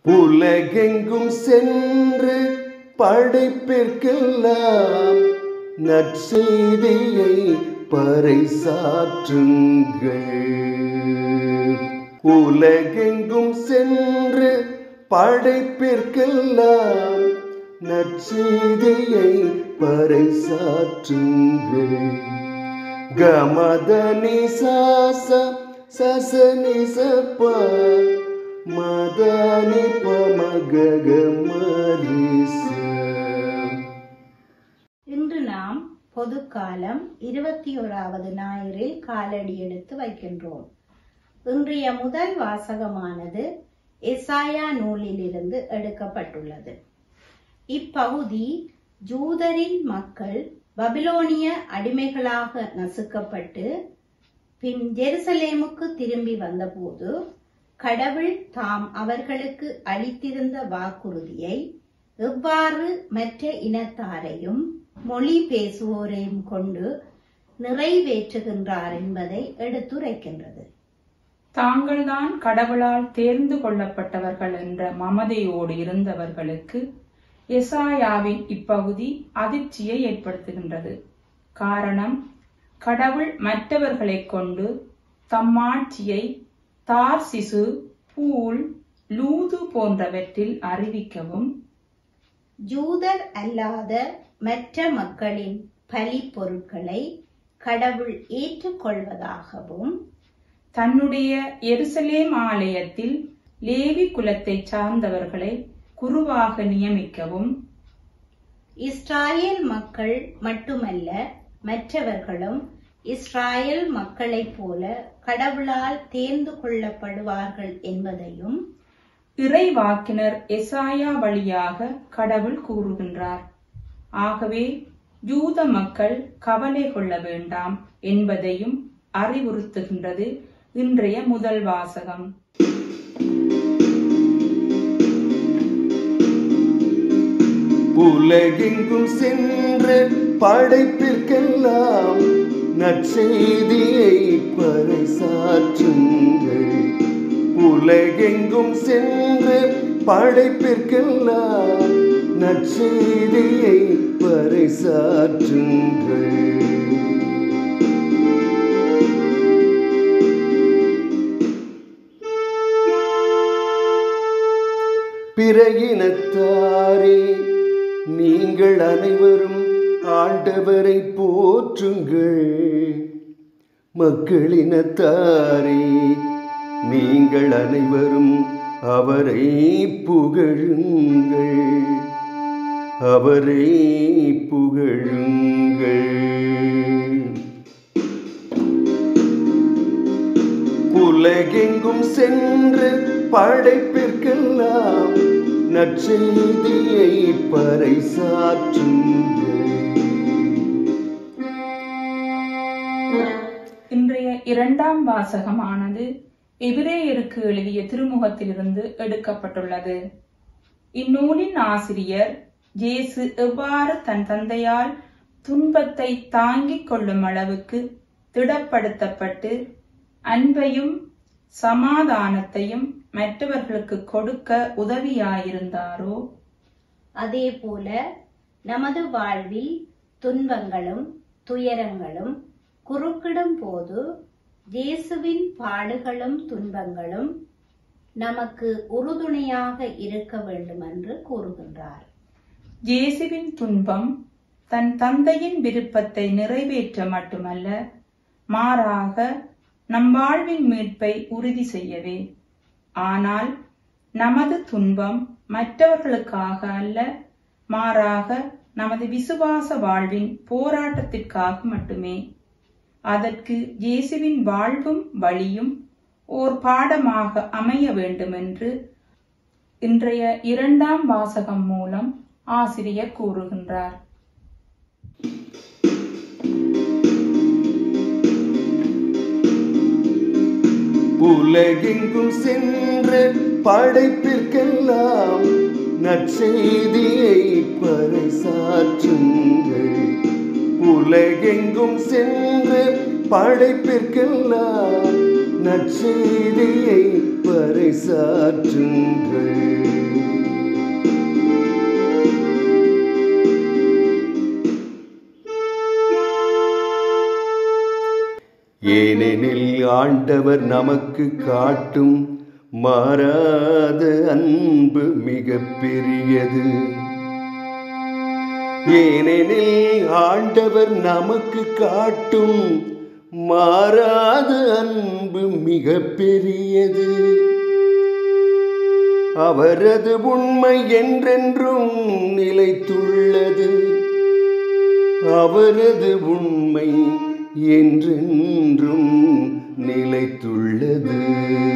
உலகெங்கும் சென்று படைப்பிற்கெல்லாம் நற்செய்தியை பறைசாற்றுங்கள் உலகெங்கும் சென்று படைப்பிற்கெல்லாம் நற்செய்தியை பறைசாற்றுங்கள் கமதனி சாச சசனி சப்ப மதனி பமகக மரிச இன்று நாம் பொதுக்காலம் இருபத்தி ஓராவது ஞாயிறில் காலடி எடுத்து வைக்கின்றோம் இன்றைய முதல் வாசகமானது எசாயா நூலிலிருந்து எடுக்கப்பட்டுள்ளது இப்பகுதி ஜூதரின் மக்கள் பபிலோனிய அடிமைகளாக நசுக்கப்பட்டு பின் ஜெருசலேமுக்கு திரும்பி வந்தபோது கடவுள் தாம் அவர்களுக்கு அளித்திருந்த வாக்குறுதியை எவ்வாறு மற்ற இனத்தாரையும் மொழி பேசுவோரையும் கொண்டு நிறைவேற்றுகின்றார் என்பதை எடுத்துரைக்கின்றது தாங்கள்தான் கடவுளால் தேர்ந்து கொள்ளப்பட்டவர்கள் என்ற மமதையோடு இருந்தவர்களுக்கு எசாயாவின் இப்பகுதி அதிர்ச்சியை ஏற்படுத்துகின்றது காரணம் கடவுள் மற்றவர்களைக் கொண்டு தம்மாட்சியை தார்சிசு பூல் லூது போன்றவற்றில் அறிவிக்கவும் ஜூதர் அல்லாத மற்ற மக்களின் பலி பொருட்களை கடவுள் ஏற்றுக்கொள்வதாகவும் தன்னுடைய எருசலேம் ஆலயத்தில் லேவி குலத்தைச் சார்ந்தவர்களை குருவாக நியமிக்கவும் இஸ்ராயேல் மக்கள் மட்டுமல்ல மற்றவர்களும் இஸ்ராயேல் மக்களைப் போல கடவுளால் தேர்ந்து கொள்ளப்படுவார்கள் என்பதையும் இறைவாக்கினர் எசாயா வழியாக கடவுள் கூறுகின்றார் ஆகவே யூத மக்கள் கவலை கொள்ள வேண்டாம் என்பதையும் அறிவுறுத்துகின்றது இன்றைய முதல் வாசகம் உலகெங்கும் சென்று படைப்பிற்கெல்லாம் நற்செய்தியை பறைசாற்றுங்கள் உலகெங்கும் சென்று படைப்பிற்கெல்லாம் நற்செய்தியை பறைசாற்றுங்கள் பிற இனத்தாரே நீங்கள் அனைவரும் ஆண்டவரை போற்றுங்கள் மக்களினத்தாரே நீங்கள் அனைவரும் அவரை புகழுங்கள் அவரை புகழுங்கள் உலகெங்கும் சென்று படைப்பிற்கெல்லாம் நற்செய்தியை பறைசாற்றுங்கள் இன்றைய இரண்டாம் வாசகமானது எபிரேயருக்கு எழுதிய திருமுகத்திலிருந்து எடுக்கப்பட்டுள்ளது இந்நூலின் ஆசிரியர் ஜேசு எவ்வாறு தன் தந்தையால் துன்பத்தை தாங்கிக் கொள்ளும் அளவுக்கு திடப்படுத்தப்பட்டு அன்பையும் சமாதானத்தையும் மற்றவர்களுக்கு கொடுக்க உதவியாயிருந்தாரோ அதேபோல நமது வாழ்வில் துன்பங்களும் துயரங்களும் குறுக்கிடும் போது இயேசுவின் பாடுகளும் துன்பங்களும் நமக்கு உறுதுணையாக இருக்க வேண்டும் என்று கூறுகின்றார் இயேசுவின் துன்பம் தன் தந்தையின் விருப்பத்தை நிறைவேற்ற மட்டுமல்ல மாறாக நம் வாழ்வின் மீட்பை உறுதி செய்யவே ஆனால் நமது துன்பம் மற்றவர்களுக்காக அல்ல மாறாக நமது விசுவாச வாழ்வின் போராட்டத்திற்காக மட்டுமே அதற்கு இயேசுவின் வாழ்வும் வழியும் ஓர் பாடமாக அமைய வேண்டும் என்று இன்றைய இரண்டாம் வாசகம் மூலம் ஆசிரியர் கூறுகின்றார் உலகெங்கும் சென்று படைப்பிற்கெல்லாம் நற்செய்தியை பறைசாற்றுங்கள் உலகெங்கும் சென்று படைப்பிற்கெல்லாம் நற்செய்தியை பறைசாற்றுங்கள் ஆண்டவர் நமக்கு காட்டும் மாறாத அன்பு மிக பெரியது ஏனெனில் ஆண்டவர் நமக்கு காட்டும் மாறாத அன்பு மிக பெரியது அவரது உண்மை என்றென்றும் நிலைத்துள்ளது அவரது உண்மை என்றென்றும் நிலைத்துள்ளது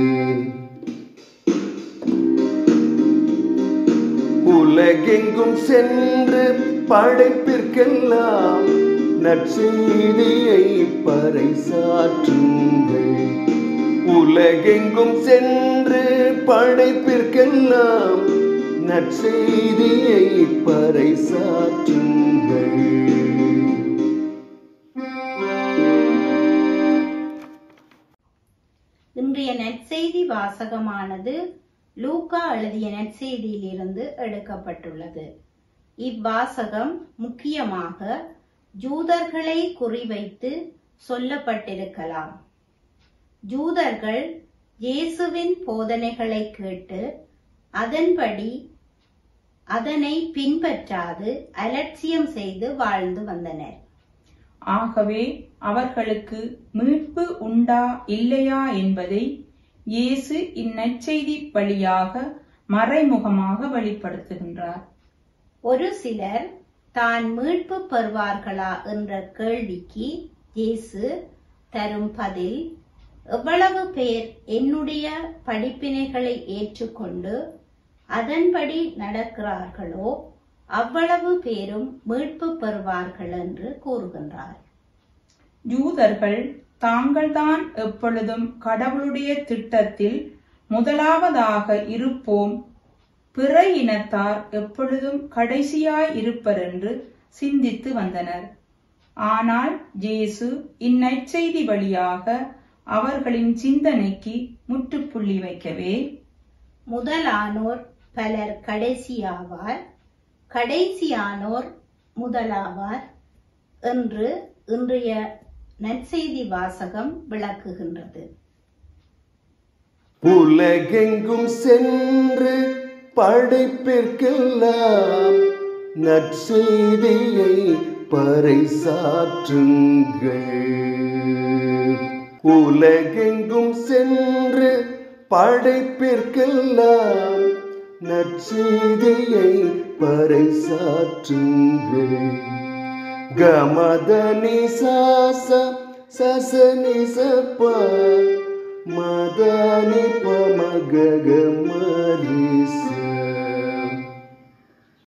உலகெங்கும் சென்று படைப்பிற்கெல்லாம் நற்செய்தியை பறைசாற்றுங்கள் உலகெங்கும் சென்று படைப்பிற்கெல்லாம் நற்செய்தியை பறைசாற்றுங்கள் இன்றைய நற்செய்தி வாசகமானது லூக்கா எழுதிய நற்செய்தியிலிருந்து எடுக்கப்பட்டுள்ளது இவ்வாசகம் முக்கியமாக ஜூதர்களை குறிவைத்து சொல்லப்பட்டிருக்கலாம் ஜூதர்கள் இயேசுவின் போதனைகளை கேட்டு அதன்படி அதனை பின்பற்றாது அலட்சியம் செய்து வாழ்ந்து வந்தனர் ஆகவே அவர்களுக்கு மீட்பு உண்டா இல்லையா என்பதை இயேசு இந்நற்செய்தி வழியாக மறைமுகமாக வெளிப்படுத்துகின்றார் ஒரு சிலர் தான் மீட்பு பெறுவார்களா என்ற கேள்விக்கு இயேசு தரும் பதில் எவ்வளவு பேர் என்னுடைய படிப்பினைகளை ஏற்றுக்கொண்டு அதன்படி நடக்கிறார்களோ அவ்வளவு பேரும் மீட்பு பெறுவார்கள் என்று கூறுகின்றார் யூதர்கள் தாங்கள்தான் எப்பொழுதும் கடவுளுடைய திட்டத்தில் முதலாவதாக இருப்போம் பிற இனத்தார் எப்பொழுதும் கடைசியாய் இருப்பர் என்று சிந்தித்து வந்தனர் ஆனால் இயேசு இந்நற்செய்தி வழியாக அவர்களின் சிந்தனைக்கு முற்றுப்புள்ளி வைக்கவே முதலானோர் பலர் கடைசியாவார் கடைசியானோர் முதலாவார் என்று இன்றைய நற்செய்தி வாசகம் விளக்குகின்றது உலகெங்கும் சென்று படைப்பிற்கெல்லாம் நற்செய்தியை பறைசாற்றுங்கள் உலகெங்கும் சென்று படைப்பிற்கெல்லாம் நற்செய்தியை பறைசாற்றுங்கள் கமதனி சாச சசனி சப்ப மதனி பமகமரி